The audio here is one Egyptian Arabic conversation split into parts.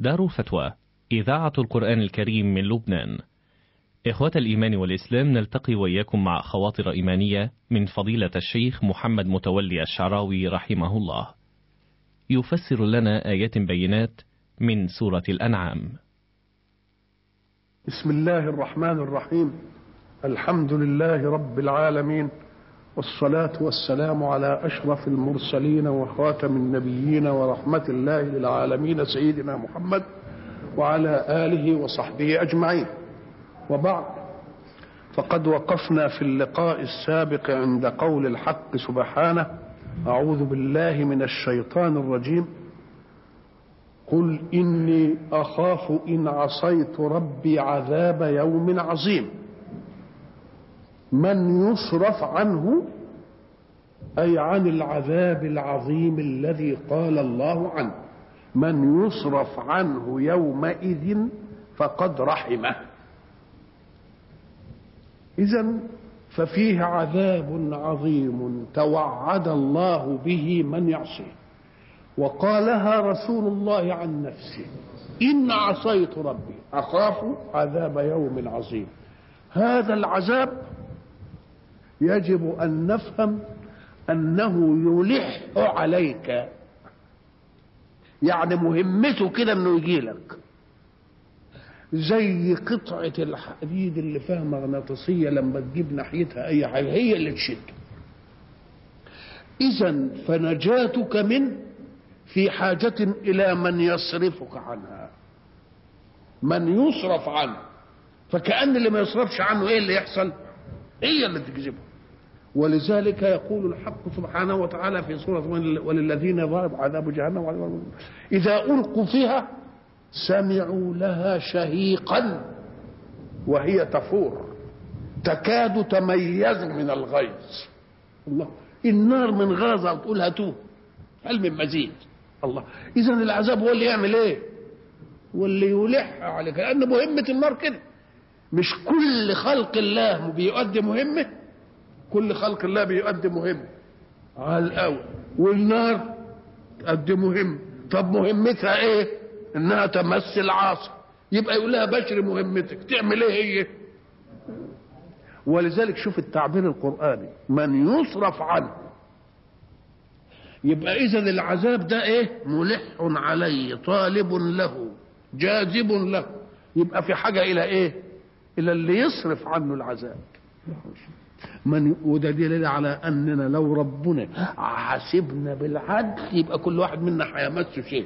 دار فتوى إذاعة القرآن الكريم من لبنان إخوة الإيمان والإسلام نلتقي وإياكم مع خواطر إيمانية من فضيلة الشيخ محمد متولي الشعراوي رحمه الله يفسر لنا آيات بينات من سورة الأنعام بسم الله الرحمن الرحيم الحمد لله رب العالمين والصلاة والسلام على أشرف المرسلين وخاتم النبيين ورحمة الله للعالمين سيدنا محمد وعلى آله وصحبه أجمعين وبعد فقد وقفنا في اللقاء السابق عند قول الحق سبحانه أعوذ بالله من الشيطان الرجيم قل إني أخاف إن عصيت ربي عذاب يوم عظيم من يصرف عنه أي عن العذاب العظيم الذي قال الله عنه من يصرف عنه يومئذ فقد رحمه إذا ففيه عذاب عظيم توعد الله به من يعصيه وقالها رسول الله عن نفسه إن عصيت ربي أخاف عذاب يوم عظيم هذا العذاب يجب أن نفهم أنه يلح عليك يعني مهمته كده انه يجي لك زي قطعة الحديد اللي فيها مغناطيسية لما تجيب ناحيتها أي حاجة هي اللي تشد إذا فنجاتك منه في حاجة إلى من يصرفك عنها من يصرف عنه فكأن اللي ما يصرفش عنه إيه اللي يحصل هي اللي تجذبه ولذلك يقول الحق سبحانه وتعالى في سورة وللذين ضرب عذاب جهنم إذا ألقوا فيها سمعوا لها شهيقا وهي تفور تكاد تميز من الغيظ الله النار من غازة تقول هاتوه هل من مزيد الله إذا العذاب هو اللي يعمل إيه واللي يلح عليك لأن مهمة النار كده مش كل خلق الله بيؤدي مهمه كل خلق الله بيؤدي مهمة على الأول والنار تؤدي مهمة طب مهمتها ايه انها تمثل عاصي يبقى يقول لها بشر مهمتك تعمل ايه هي ولذلك شوف التعبير القرآني من يصرف عنه يبقى اذا العذاب ده ايه ملح عليه طالب له جاذب له يبقى في حاجة الى ايه الى اللي يصرف عنه العذاب من وده دليل على اننا لو ربنا حاسبنا بالعدل يبقى كل واحد منا هيمسه شيء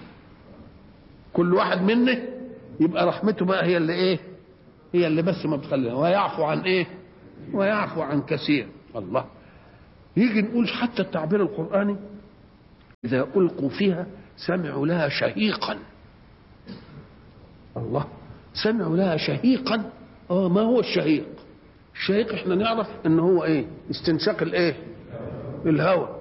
كل واحد منا يبقى رحمته بقى هي اللي ايه هي اللي بس ما بتخلينا ويعفو عن ايه ويعفو عن كثير الله يجي نقول حتى التعبير القرآني إذا ألقوا فيها سمعوا لها شهيقا الله سمعوا لها شهيقا اه ما هو الشهيق الشهيق احنا نعرف ان هو ايه استنشاق الايه الهواء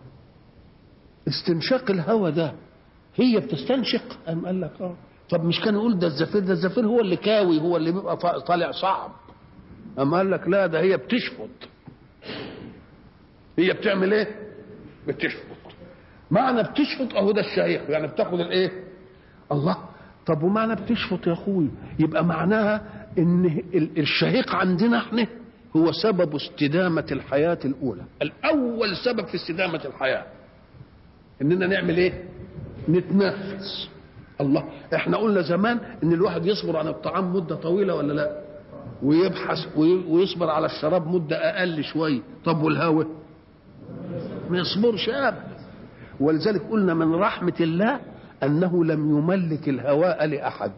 استنشاق الهواء ده هي بتستنشق ام قال لك اه طب مش كان يقول ده الزفير ده الزفير هو اللي كاوي هو اللي بيبقى طالع صعب اما قال لك لا ده هي بتشفط هي بتعمل ايه بتشفط معنى بتشفط اهو ده الشهيق يعني بتاخد الايه الله طب ومعنى بتشفط يا اخوي يبقى معناها ان الشهيق عندنا احنا هو سبب استدامة الحياة الأولى الأول سبب في استدامة الحياة إننا نعمل إيه نتنفس الله احنا قلنا زمان ان الواحد يصبر عن الطعام مدة طويلة ولا لا ويبحث ويصبر على الشراب مدة أقل شوية طب والهوى ما يصبرش أبدا ولذلك قلنا من رحمة الله أنه لم يملك الهواء لأحد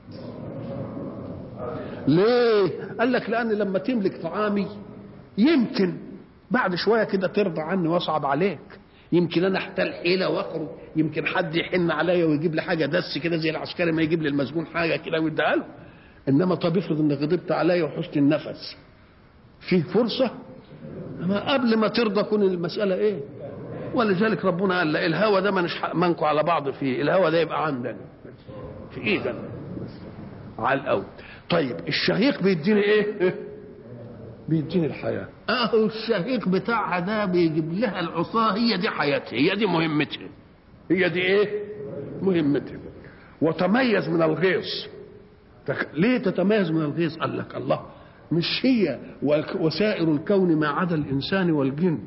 ليه قال لك لان لما تملك طعامي يمكن بعد شويه كده ترضى عني واصعب عليك يمكن انا احتال حيله واخرج يمكن حد يحن عليا ويجيب لي حاجه دس كده زي العسكري ما يجيب لي المسجون حاجه كده ويديها له انما طب افرض انك غضبت عليا وحشت النفس فيه فرصه ما قبل ما ترضى كون المساله ايه ولذلك ربنا قال لا الهوى ده مش منكم على بعض فيه الهوى ده يبقى عندنا في ايدنا على الاول طيب الشهيق بيديني ايه بيديني الحياة اهو الشهيق بتاعها ده بيجيب لها العصاة هي دي حياتها هي دي مهمتها هي دي ايه مهمتها وتميز من الغيظ تك- ليه تتميز من الغيظ قال لك الله مش هي وك- وسائر الكون ما عدا الانسان والجن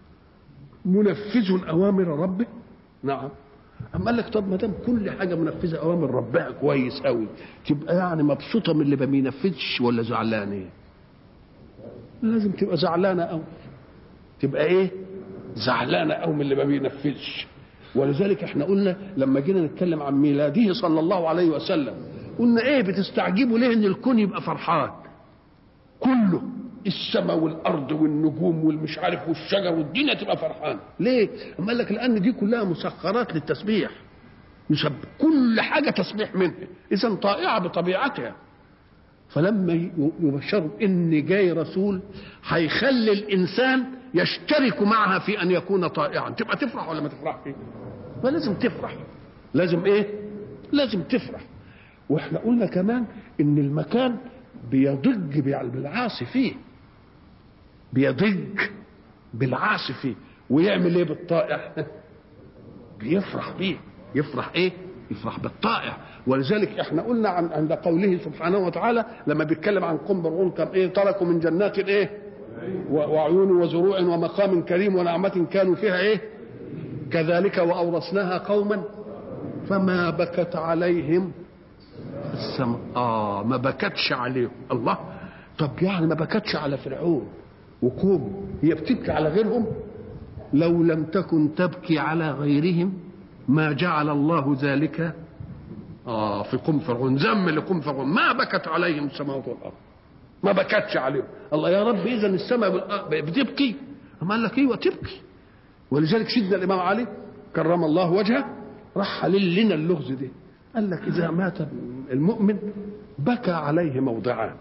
منفذ اوامر ربه نعم اما قال لك طب ما دام كل حاجه منفذه اوامر ربها كويس قوي تبقى يعني مبسوطه من اللي ما بينفذش ولا زعلانه لازم تبقى زعلانه قوي تبقى ايه زعلانه قوي من اللي ما بينفذش ولذلك احنا قلنا لما جينا نتكلم عن ميلاده صلى الله عليه وسلم قلنا ايه بتستعجبوا ليه ان الكون يبقى فرحان كله السماء والارض والنجوم والمش عارف والشجر والدنيا تبقى فرحان ليه اما قال لك لان دي كلها مسخرات للتسبيح يسبح كل حاجه تسبيح منها اذا طائعه بطبيعتها فلما ي- يبشروا ان جاي رسول هيخلي الانسان يشترك معها في ان يكون طائعا تبقى تفرح ولا ما تفرحش فلازم تفرح لازم ايه لازم تفرح واحنا قلنا كمان ان المكان بيضج بالعاصي فيه بيضج بالعاصي فيه ويعمل ايه بالطائع بيفرح بيه يفرح ايه يفرح بالطائع ولذلك احنا قلنا عن عند قوله سبحانه وتعالى لما بيتكلم عن قوم فرعون كم ايه تركوا من جنات ايه و- وعيون وزروع ومقام كريم ونعمة كانوا فيها ايه كذلك وأورثناها قوما فما بكت عليهم السماء اه ما بكتش عليهم الله طب يعني ما بكتش على فرعون وقوم هي بتبكي على غيرهم لو لم تكن تبكي على غيرهم ما جعل الله ذلك اه في قوم فرعون ذم لقوم فرعون ما بكت عليهم السماوات والارض ما بكتش عليهم الله يا رب اذا السماء والأرض بتبكي أما قال لك ايوه تبكي ولذلك سيدنا الامام علي كرم الله وجهه راح حلل لنا اللغز ده قال لك اذا مات المؤمن بكى عليه موضعان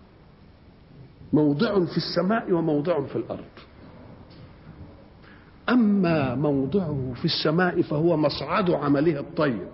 موضع في السماء وموضع في الارض اما موضعه في السماء فهو مصعد عمله الطيب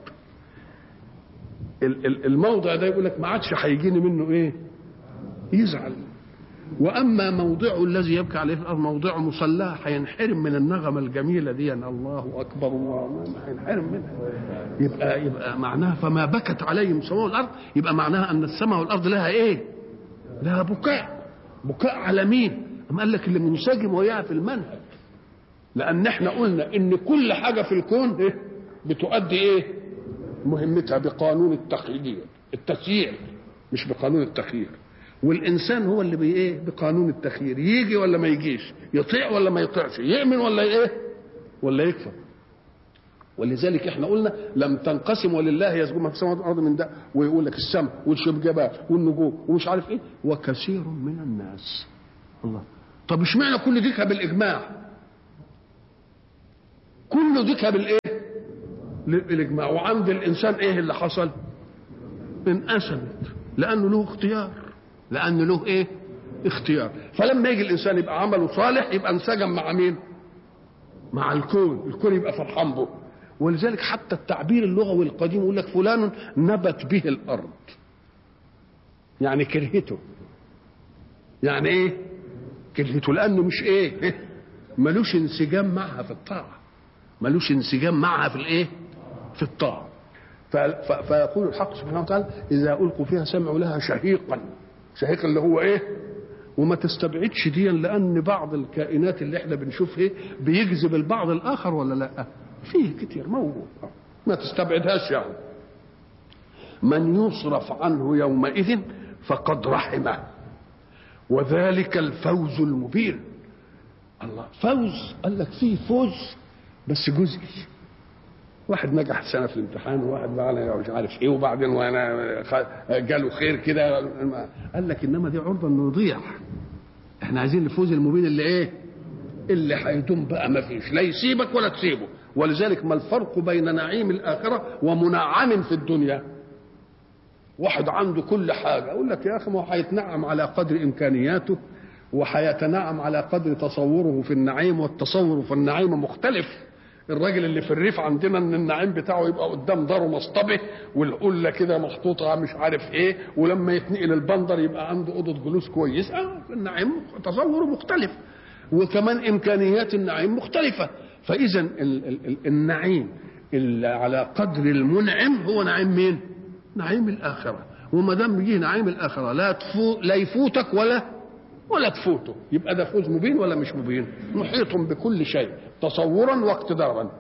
ال- ال- الموضع ده يقول لك ما عادش هيجيني منه ايه يزعل واما موضعه الذي يبكي عليه في الارض موضع مصلاه هينحرم من النغمه الجميله دي أن الله اكبر الله هينحرم منها يبقى يبقى معناها فما بكت عليهم السماء والارض يبقى معناها ان السماء والارض لها ايه؟ لها بكاء بكاء على مين؟ أم قال لك اللي منسجم وياه في المنهج لان احنا قلنا ان كل حاجه في الكون إيه؟ بتؤدي ايه؟ مهمتها بقانون التخيير التسيير مش بقانون التخيير والانسان هو اللي بي ايه بقانون التخيير يجي ولا ما يجيش يطيع ولا ما يطيعش يؤمن ولا ايه ولا يكفر ولذلك احنا قلنا لم تنقسم ولله يسجد ما في السماوات والارض من ده ويقول لك السماء والشبجبات والنجوم ومش عارف ايه وكثير من الناس الله طب اشمعنى كل ديكها بالاجماع كل ديكها بالايه بالاجماع وعند الانسان ايه اللي حصل انقسمت لانه له اختيار لانه له ايه اختيار فلما يجي الانسان يبقى عمله صالح يبقى انسجم مع مين مع الكون الكون يبقى فرحان به ولذلك حتى التعبير اللغوي القديم يقول لك فلان نبت به الارض يعني كرهته يعني ايه كرهته لانه مش ايه ملوش انسجام معها في الطاعه ملوش انسجام معها في الايه في الطاعه ف- ف- فيقول الحق سبحانه وتعالى اذا القوا فيها سمعوا لها شهيقا شهيق اللي هو ايه وما تستبعدش دي لان بعض الكائنات اللي احنا بنشوف ايه بيجذب البعض الاخر ولا لا فيه كتير موجود ما تستبعدهاش يعني من يصرف عنه يومئذ فقد رحمه وذلك الفوز المبين الله فوز قال لك فيه فوز بس جزئي واحد نجح سنه في الامتحان وواحد معنا مش عارف ايه وبعدين وانا خ- جاله خير كده قال لك انما دي عرضه انه يضيع احنا عايزين الفوز المبين اللي ايه اللي هيدوم بقى ما فيش لا يسيبك ولا تسيبه ولذلك ما الفرق بين نعيم الاخره ومنعم في الدنيا واحد عنده كل حاجه اقول لك يا اخي ما هو هيتنعم على قدر امكانياته وهيتنعم على قدر تصوره في النعيم والتصور في النعيم مختلف الراجل اللي في الريف عندنا ان النعيم بتاعه يبقى قدام داره مصطبه والقله كده محطوطه مش عارف ايه ولما يتنقل البندر يبقى عنده اوضه جلوس كويس اه النعيم تصوره مختلف وكمان امكانيات النعيم مختلفه فاذا ال- ال- ال- النعيم إلا على قدر المنعم هو نعيم مين نعيم الآخرة وما دام يجي نعيم الآخرة لا تفو لا يفوتك ولا ولا تفوته يبقى ده فوز مبين ولا مش مبين محيط بكل شيء تصورا واقتدارا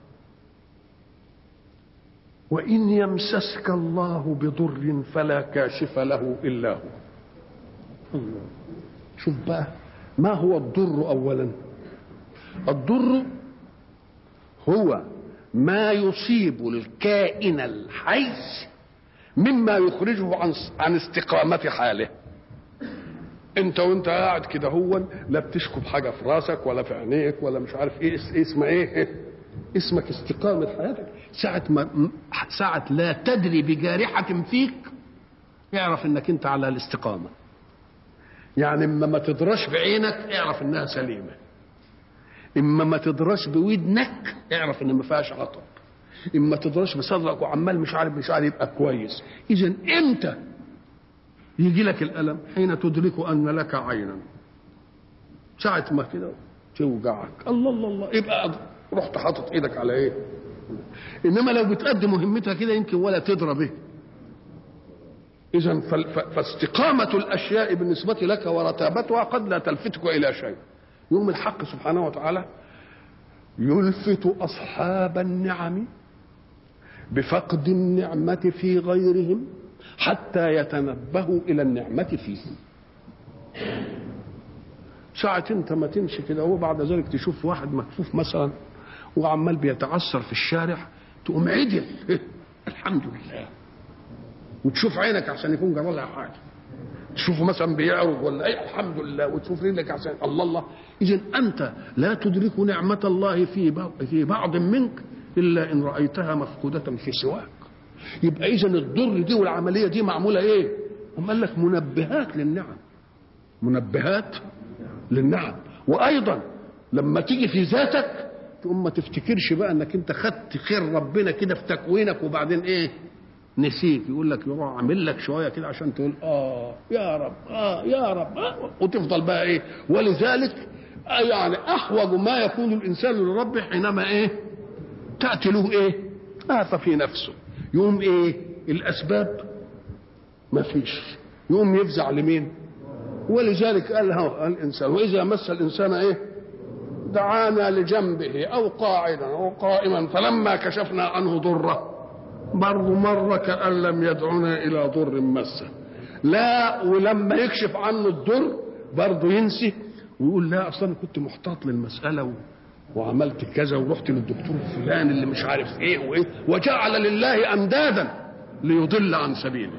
وإن يمسسك الله بضر فلا كاشف له إلا هو الله. شوف بقى ما هو الضر أولا الضر هو ما يصيب الكائن الحي مما يخرجه عن عن استقامة حاله انت وانت قاعد كده هو لا بتشكب حاجه في راسك ولا في عينيك ولا مش عارف ايه اس- اسمها ايه اسمك استقامه حياتك ساعه ما ساعه لا تدري بجارحه فيك اعرف انك انت على الاستقامه يعني اما ما تدرش بعينك اعرف انها سليمه اما ما تدرش بودنك اعرف ان ما فيهاش عطب اما تدرش بصدرك وعمال مش عارف مش عارف يبقى كويس اذا امتى يجي لك الالم حين تدرك ان لك عينا ساعه ما كده توجعك الله الله الله يبقى رحت حاطط ايدك على ايه انما لو بتقدم مهمتها كده يمكن ولا تدرى به اذا فال- ف- فاستقامه الاشياء بالنسبه لك ورتابتها قد لا تلفتك الى شيء يوم الحق سبحانه وتعالى يلفت اصحاب النعم بفقد النعمه في غيرهم حتى يتنبهوا الى النعمه فيهم ساعة انت ما تمشي كده وبعد ذلك تشوف واحد مكفوف مثلا وعمال بيتعثر في الشارع تقوم عدل الحمد لله وتشوف عينك عشان يكون جرى لها حاجه تشوفه مثلا بيعرج ولا اي الحمد لله وتشوف رجلك عشان الله الله اذا انت لا تدرك نعمه الله في بعض في بعض منك الا ان رايتها مفقوده في سواك يبقى اذا الضر دي والعمليه دي معموله ايه؟ هم قال لك منبهات للنعم منبهات للنعم وايضا لما تيجي في ذاتك تقوم ما تفتكرش بقى انك انت خدت خير ربنا كده في تكوينك وبعدين ايه نسيت يقول لك يروح عامل لك شويه كده عشان تقول اه يا رب اه يا رب آه وتفضل بقى ايه ولذلك آه يعني احوج ما يكون الانسان لربه حينما ايه تاتي له ايه آفة في نفسه يقوم ايه الاسباب ما فيش يقوم يفزع لمين ولذلك قال ها الانسان واذا مس الانسان ايه دعانا لجنبه او قاعدا او قائما فلما كشفنا عنه ضره برضه مره كان لم يدعنا الى ضر مسه لا ولما يكشف عنه الضر برضه ينسي ويقول لا اصلا أنا كنت محتاط للمساله و... وعملت كذا ورحت للدكتور فلان اللي مش عارف ايه وايه وجعل لله اندادا ليضل عن سبيله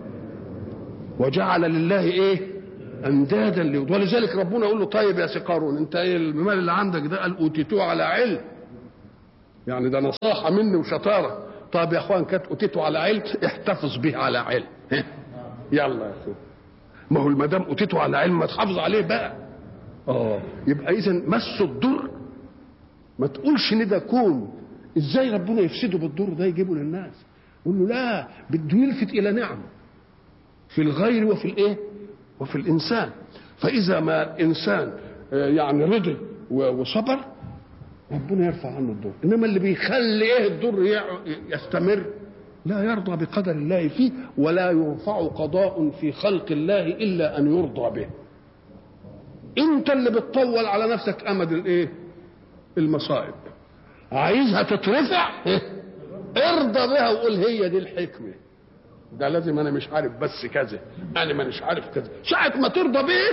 وجعل لله ايه اندادا ليضل ولذلك ربنا يقول له طيب يا سقارون انت ايه المال اللي عندك ده قال اوتيتوه على علم يعني ده نصاحه مني وشطاره طب يا اخوان كانت اوتيته على علم احتفظ به على علم يلا يا اخوان ما هو ما دام اوتيته على علم ما تحافظ عليه بقى اه يبقى اذا مس الضر ما تقولش ان ده كون ازاي ربنا يفسده بالضر ده يجيبه للناس قول له لا بده يلفت الى نعم في الغير وفي الايه وفي الانسان فاذا ما الانسان يعني رضي وصبر ربنا يرفع عنه الضر انما اللي بيخلي ايه الضر يستمر لا يرضى بقدر الله فيه ولا يرفع قضاء في خلق الله الا ان يرضى به انت اللي بتطول على نفسك امد الايه المصائب عايزها تترفع ارضى بها وقول هي دي الحكمه ده لازم انا مش عارف بس كذا انا ما مش عارف كذا ساعه ما ترضى بيه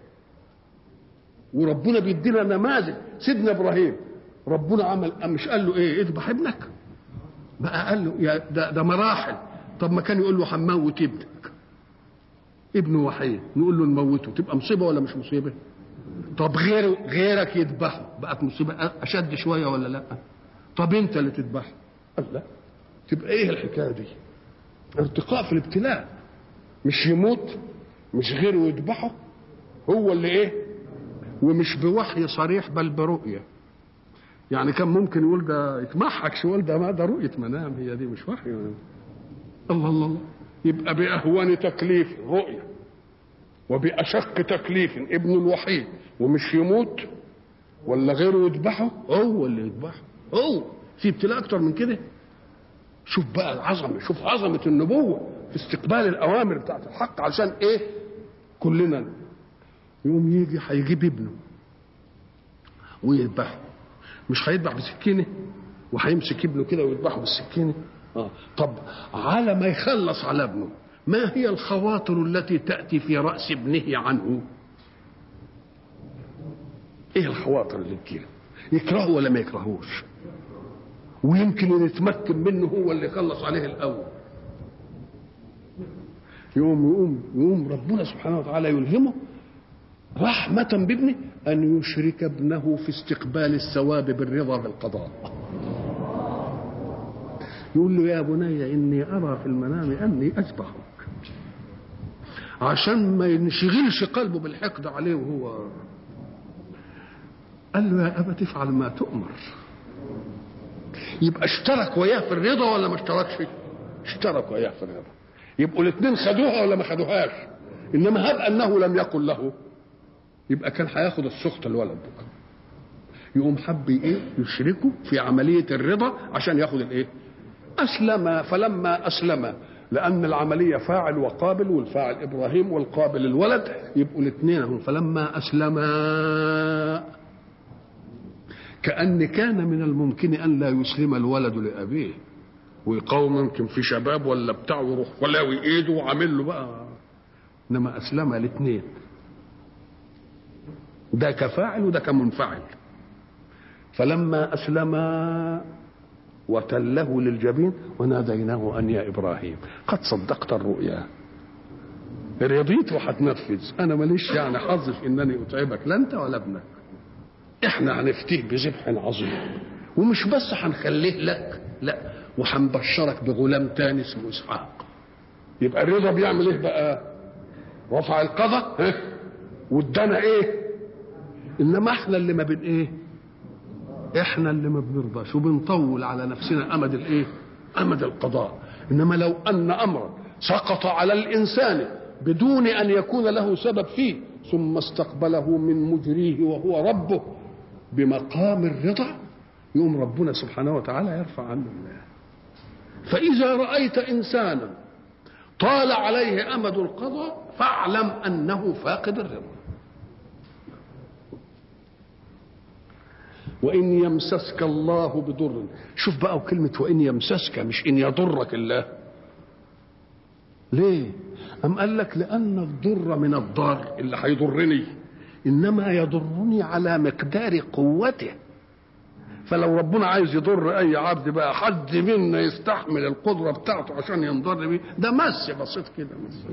وربنا بيدينا نماذج سيدنا ابراهيم ربنا عمل مش قال له ايه اذبح ابنك بقى قال له يا ده, ده مراحل طب ما كان يقول له هنموت ابنك ابنه وحيد نقول له نموته تبقى مصيبه ولا مش مصيبه طب غير غيرك يذبحه بقت مصيبه اشد شويه ولا لا طب انت اللي تذبحه قال لا تبقى ايه الحكايه دي ارتقاء في الابتلاء مش يموت مش غيره يذبحه هو اللي ايه ومش بوحي صريح بل برؤيه يعني كان ممكن يقول ده يتمحك شو ده ما ده رؤيه منام هي دي مش وحي الله الله الله يبقى باهون تكليف رؤيه وباشق تكليف ابن الوحيد ومش يموت ولا غيره يذبحه هو اللي يذبحه هو في ابتلاء اكتر من كده شوف بقى العظمه شوف عظمه النبوه في استقبال الاوامر بتاعت الحق عشان ايه كلنا يوم يجي هيجيب ابنه ويذبحه مش هيذبح بسكينه وهيمسك ابنه كده ويذبحه بالسكينه اه طب على ما يخلص على ابنه ما هي الخواطر التي تاتي في راس ابنه عنه ايه الخواطر اللي تجيله يكرهه ولا ما يكرهوش ويمكن يتمكن منه هو اللي يخلص عليه الاول يقوم يقوم يقوم ربنا سبحانه وتعالى يلهمه رحمة بابنه أن يشرك ابنه في استقبال الثواب بالرضا بالقضاء يقول له يا بني إني أرى في المنام أني أذبحك عشان ما ينشغلش قلبه بالحقد عليه وهو قال له يا أبا تفعل ما تؤمر يبقى اشترك وياه في الرضا ولا ما اشتركش اشترك وياه في الرضا يبقوا الاثنين خدوها ولا ما خدوهاش انما هب انه لم يقل له يبقى كان هياخد السخط الولد بكره يقوم حب ايه يشركه في عمليه الرضا عشان ياخد الايه اسلم فلما اسلم لان العمليه فاعل وقابل والفاعل ابراهيم والقابل الولد يبقوا الاثنين هم فلما اسلما كأن كان من الممكن أن لا يسلم الولد لأبيه ويقاوم يمكن في شباب ولا بتاع ويروح ولاوي ايده وعامل له بقى انما اسلم الاثنين ده كفاعل وده كمنفعل فلما اسلما وتله للجبين وناديناه ان يا ابراهيم قد صدقت الرؤيا رضيت وهتنفذ انا ماليش يعني حظ في انني اتعبك لا انت ولا ابنك احنا هنفتيه بذبح عظيم ومش بس هنخليه لك لا وهنبشرك بغلام تاني اسمه اسحاق يبقى الرضا بيعمل ايه بقى رفع القضاء ها وادانا ايه انما احنا اللي ما بن ايه احنا اللي ما بنرضاش وبنطول على نفسنا امد الايه امد القضاء انما لو ان امرا سقط على الانسان بدون ان يكون له سبب فيه ثم استقبله من مجريه وهو ربه بمقام الرضا يوم ربنا سبحانه وتعالى يرفع عنه الله فإذا رأيت إنسانا طال عليه أمد القضاء فاعلم أنه فاقد الرضا وإن يمسسك الله بضر شوف بقى كلمة وإن يمسسك مش إن يضرك الله ليه أم قال لك لأن الضر من الضار اللي هيضرني إنما يضرني على مقدار قوته فلو ربنا عايز يضر اي عبد بقى حد منا يستحمل القدره بتاعته عشان ينضر بيه ده مس بسيط كده مس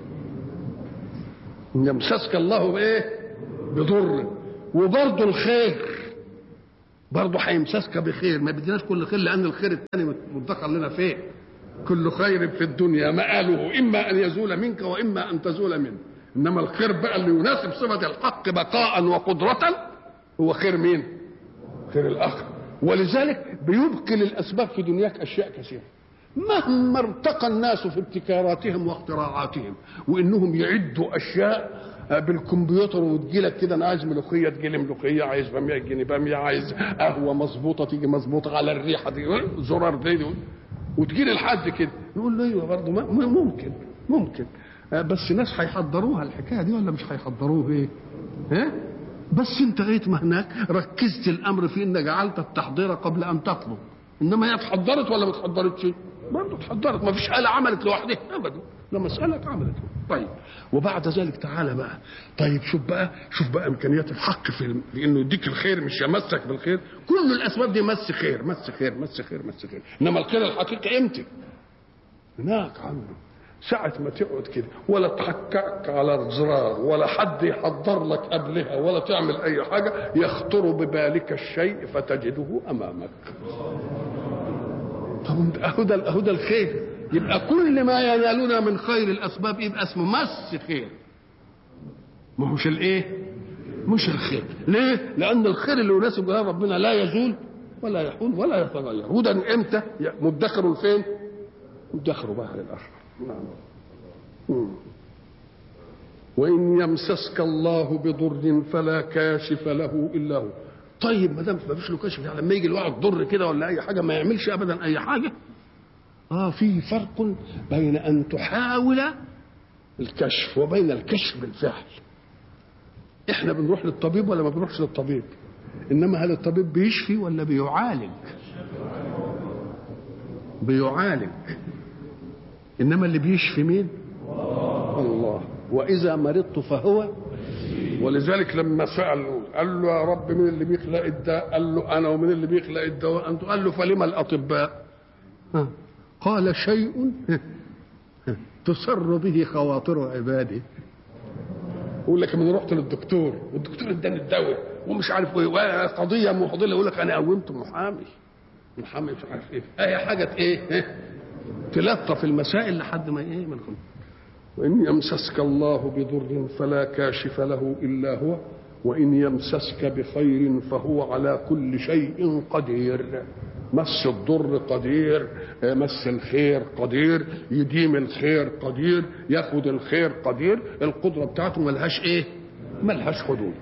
يمسسك الله بايه بضر وبرضه الخير برضه هيمسسك بخير ما بدناش كل خير لان الخير الثاني مدخر لنا فين كل خير في الدنيا مآله اما ان يزول منك واما ان تزول منه انما الخير بقى اللي يناسب صفه الحق بقاء وقدره هو خير مين خير الاخر ولذلك بيبقي للاسباب في دنياك اشياء كثيره مهما ارتقى الناس في ابتكاراتهم واختراعاتهم وانهم يعدوا اشياء بالكمبيوتر وتجيلك كده انا عايز ملوخيه تجيلي ملوخيه عايز باميه تجيني باميه عايز قهوه مظبوطه تيجي مظبوطه على الريحه دي زرار دي وتجيلي لحد كده يقول له ايوه برضه ممكن ممكن بس ناس هيحضروها الحكايه دي ولا مش هيحضروه ايه؟ ها؟ بس انت غايه ما هناك ركزت الامر في ان جعلت التحضير قبل ان تطلب انما هي اتحضرت ولا ما اتحضرتش؟ برضه اتحضرت ما فيش آلة عملت لوحدها ابدا ده مسألة اتعملت طيب وبعد ذلك تعالى بقى طيب شوف بقى شوف بقى امكانيات الحق في, في انه يديك الخير مش يمسك بالخير كل الاسباب دي مس خير مس خير مس خير مس خير انما الخير الحقيقي امتى؟ هناك عنده ساعة ما تقعد كده ولا تحكعك على الزرار ولا حد يحضر لك قبلها ولا تعمل أي حاجة يخطر ببالك الشيء فتجده أمامك طب أهو ده أهو ده الخير يبقى كل ما ينالنا من خير الأسباب يبقى اسمه مس خير ما هوش الإيه؟ مش الخير ليه؟ لأن الخير اللي يناسب جلال ربنا لا يزول ولا يحول ولا يتغير وده امتى؟ مدخر فين؟ مدخر بقى للآخر وإن يمسسك الله بضر فلا كاشف له إلا هو طيب ما دام ما فيش له كشف يعني لما يجي الواحد ضر كده ولا اي حاجه ما يعملش ابدا اي حاجه اه في فرق بين ان تحاول الكشف وبين الكشف بالفعل احنا بنروح للطبيب ولا ما بنروحش للطبيب انما هل الطبيب بيشفي ولا بيعالج بيعالج انما اللي بيشفي مين الله واذا مرضت فهو ولذلك لما سال قال له يا رب مين اللي بيخلق الداء قال له انا ومين اللي بيخلق الدواء انت قال له فلما الاطباء ها. قال شيء تسر به خواطر عبادي يقول لك من رحت للدكتور والدكتور اداني الدواء ومش عارف ايه قضيه معضله يقول لك انا قومت محامي محامي مش عارف ايه اي حاجه ايه تلطف المسائل لحد ما ايه من خلق. وان يمسسك الله بضر فلا كاشف له الا هو وان يمسسك بخير فهو على كل شيء قدير مس الضر قدير مس الخير قدير يديم الخير قدير ياخد الخير قدير القدره بتاعته ملهاش ايه ملهاش حدود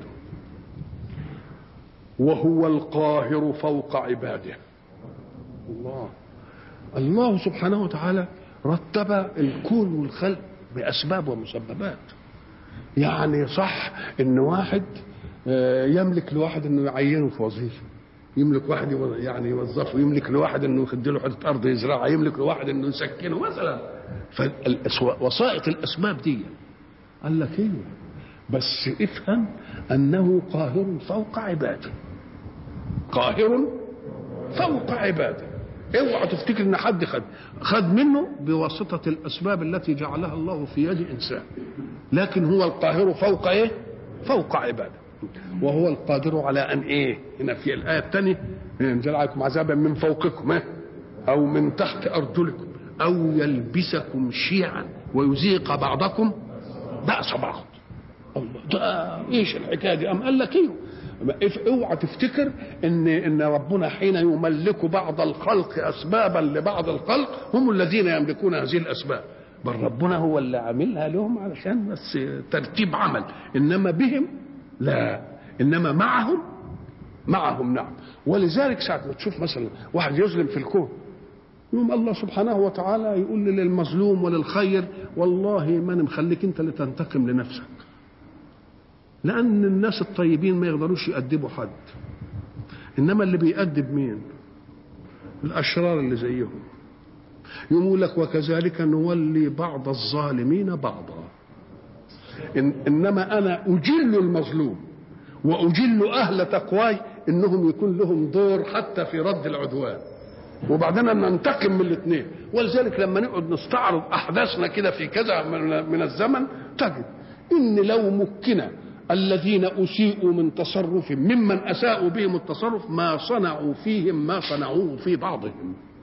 وهو القاهر فوق عباده الله الله سبحانه وتعالى رتب الكون والخلق باسباب ومسببات يعني صح ان واحد يملك لواحد انه يعينه في وظيفه يملك واحد يعني يوظفه يملك لواحد انه يخد له حته ارض يزرعها يملك لواحد انه يسكنه مثلا فوسائط الاسباب دي قال لك ايه بس افهم انه قاهر فوق عباده قاهر فوق عباده اوعى تفتكر ان حد خد خد منه بواسطه الاسباب التي جعلها الله في يد انسان لكن هو القاهر فوق ايه فوق عباده وهو القادر على ان ايه هنا في الايه الثانيه ينزل عليكم عذابا من فوقكم إيه؟ او من تحت ارجلكم او يلبسكم شيعا ويذيق بعضكم باس بعض الله ده ايش الحكايه دي ام قال لك ايه اوعى تفتكر ان ان ربنا حين يملك بعض الخلق اسبابا لبعض الخلق هم الذين يملكون هذه الاسباب بل ربنا هو اللي عاملها لهم علشان بس ترتيب عمل انما بهم لا انما معهم معهم نعم ولذلك ساعه ما تشوف مثلا واحد يظلم في الكون يوم الله سبحانه وتعالى يقول للمظلوم وللخير والله ما انا مخليك انت اللي تنتقم لنفسك لان الناس الطيبين ما يقدروش يأدبوا حد انما اللي بيأدب مين الاشرار اللي زيهم يقول لك وكذلك نولي بعض الظالمين بعضا إن انما انا اجل المظلوم واجل اهل تقواي انهم يكون لهم دور حتى في رد العدوان وبعدين ننتقم من الاثنين ولذلك لما نقعد نستعرض احداثنا كده في كذا من الزمن تجد ان لو مكن الذين اسيئوا من تصرف ممن اساءوا بهم التصرف ما صنعوا فيهم ما صنعوه في بعضهم